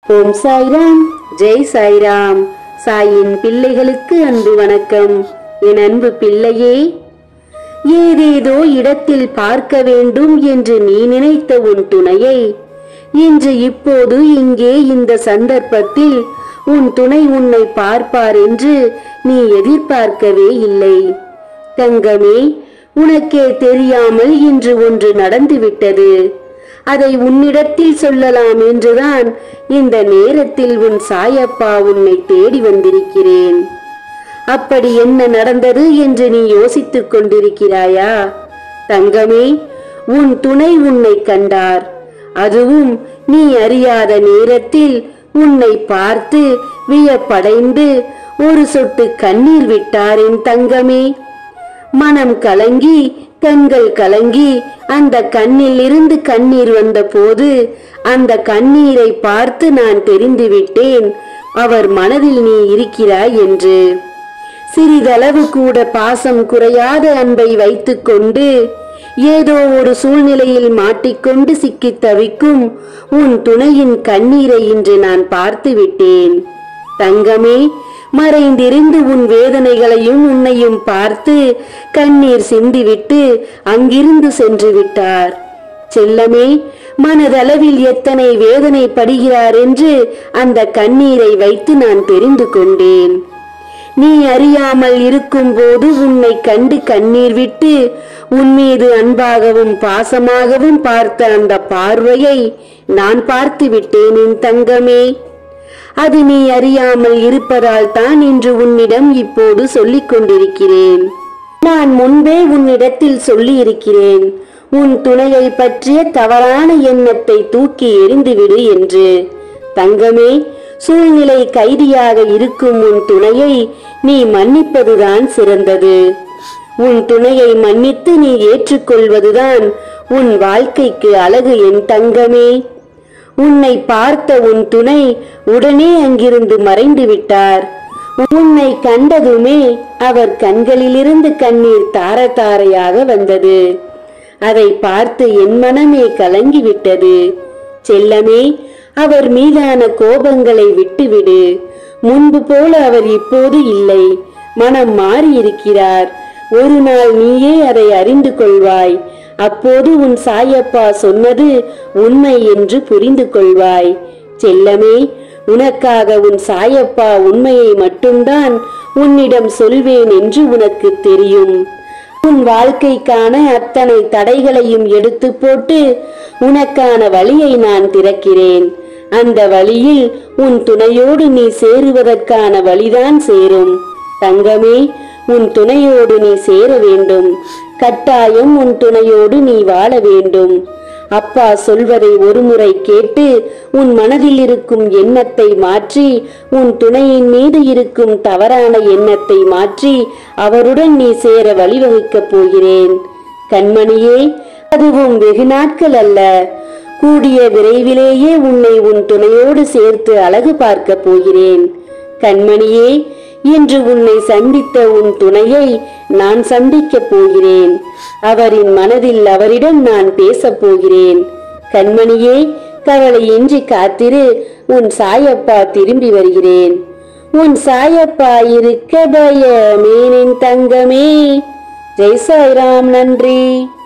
ஓம் சாய்ராம் ஜெய் சாய்ராம் சாயின் பிள்ளைகளுக்கு அன்பு வணக்கம் என் அன்பு பிள்ளையே ஏதேதோ இடத்தில் பார்க்க வேண்டும் என்று நீ நினைத்த உன் துணையை இன்று இப்போது இங்கே இந்த சந்தர்ப்பத்தில் உன் துணை உன்னை பார்ப்பார் என்று நீ எதிர்பார்க்கவே இல்லை தங்கமே உனக்கே தெரியாமல் இன்று ஒன்று நடந்துவிட்டது அதை உன்னிடத்தில் சொல்லலாம் என்றுதான் இந்த நேரத்தில் உன் சாயப்பா உன்னை தேடி வந்திருக்கிறேன் அப்படி என்ன நடந்தது என்று நீ யோசித்துக் கொண்டிருக்கிறாயா தங்கமே உன் துணை உன்னை கண்டார் அதுவும் நீ அறியாத நேரத்தில் உன்னை பார்த்து வியப்படைந்து ஒரு சொட்டு கண்ணீர் விட்டார் என் தங்கமே மனம் கலங்கி கண்கள் கலங்கி அந்த கண்ணில் இருந்து கண்ணீர் வந்தபோது அந்த கண்ணீரை பார்த்து நான் தெரிந்து விட்டேன் அவர் மனதில் நீ இருக்கிறாய் என்று சிறிதளவு கூட பாசம் குறையாத அன்பை வைத்துக்கொண்டு ஏதோ ஒரு சூழ்நிலையில் மாட்டிக்கொண்டு சிக்கித் தவிக்கும் உன் துணையின் கண்ணீரை இன்று நான் பார்த்து விட்டேன் தங்கமே மறைந்திருந்து உன் வேதனைகளையும் உன்னையும் பார்த்து கண்ணீர் சிந்திவிட்டு அங்கிருந்து சென்று விட்டார் செல்லமே மனதளவில் எத்தனை வேதனைப்படுகிறார் என்று அந்த கண்ணீரை வைத்து நான் தெரிந்து கொண்டேன் நீ அறியாமல் இருக்கும்போது உன்னை கண்டு கண்ணீர் விட்டு உன் மீது அன்பாகவும் பாசமாகவும் பார்த்த அந்த பார்வையை நான் பார்த்து விட்டேன் என் தங்கமே அது நீ அறியாமல் இருப்பதால் தான் இன்று உன்னிடம் இப்போது சொல்லிக் கொண்டிருக்கிறேன் நான் முன்பே உன்னிடத்தில் சொல்லி இருக்கிறேன் உன் துணையை பற்றிய தவறான எண்ணத்தை தூக்கி எறிந்துவிடு என்று தங்கமே சூழ்நிலை கைதியாக இருக்கும் உன் துணையை நீ மன்னிப்பதுதான் சிறந்தது உன் துணையை மன்னித்து நீ ஏற்றுக்கொள்வதுதான் உன் வாழ்க்கைக்கு அழகு என் தங்கமே உன்னை பார்த்த உன் துணை உடனே அங்கிருந்து மறைந்து விட்டார் உன்னை கண்டதுமே அவர் கண்களிலிருந்து கண்ணீர் தார தாரையாக வந்தது அதை பார்த்து என் மனமே கலங்கிவிட்டது செல்லமே அவர் மீதான கோபங்களை விட்டுவிடு முன்பு போல அவர் இப்போது இல்லை மனம் மாறியிருக்கிறார் ஒரு நாள் நீயே அதை அறிந்து கொள்வாய் அப்போது உன் சாயப்பா சொன்னது உண்மை என்று புரிந்து கொள்வாய் செல்லமே உனக்காக உன் சாயப்பா உண்மையை மட்டும்தான் உன்னிடம் சொல்வேன் என்று உனக்கு தெரியும் உன் வாழ்க்கைக்கான அத்தனை தடைகளையும் எடுத்து போட்டு உனக்கான வழியை நான் திறக்கிறேன் அந்த வழியில் உன் துணையோடு நீ சேருவதற்கான வழிதான் சேரும் தங்கமே உன் துணையோடு நீ சேர வேண்டும் கட்டாயம் உன் துணையோடு நீ வாழ வேண்டும் அப்பா சொல்வதை ஒருமுறை கேட்டு உன் மனதில் இருக்கும் எண்ணத்தை மாற்றி உன் துணையின் மீது இருக்கும் தவறான எண்ணத்தை மாற்றி அவருடன் நீ சேர வழிவகுக்கப் போகிறேன் கண்மணியே அதுவும் வெகு நாட்கள் அல்ல கூடிய விரைவிலேயே உன்னை உன் துணையோடு சேர்த்து அழகு பார்க்க போகிறேன் கண்மணியே இன்று உன்னை சந்தித்த உன் துணையை நான் சந்திக்கப் போகிறேன் அவரின் மனதில் அவரிடம் நான் பேசப் போகிறேன் கண்மணியே கவலையின்றி காத்திரு உன் சாயப்பா திரும்பி வருகிறேன் உன் சாயப்பா இருக்க பயமேனின் தங்கமே ஜெய் சாய்ராம் நன்றி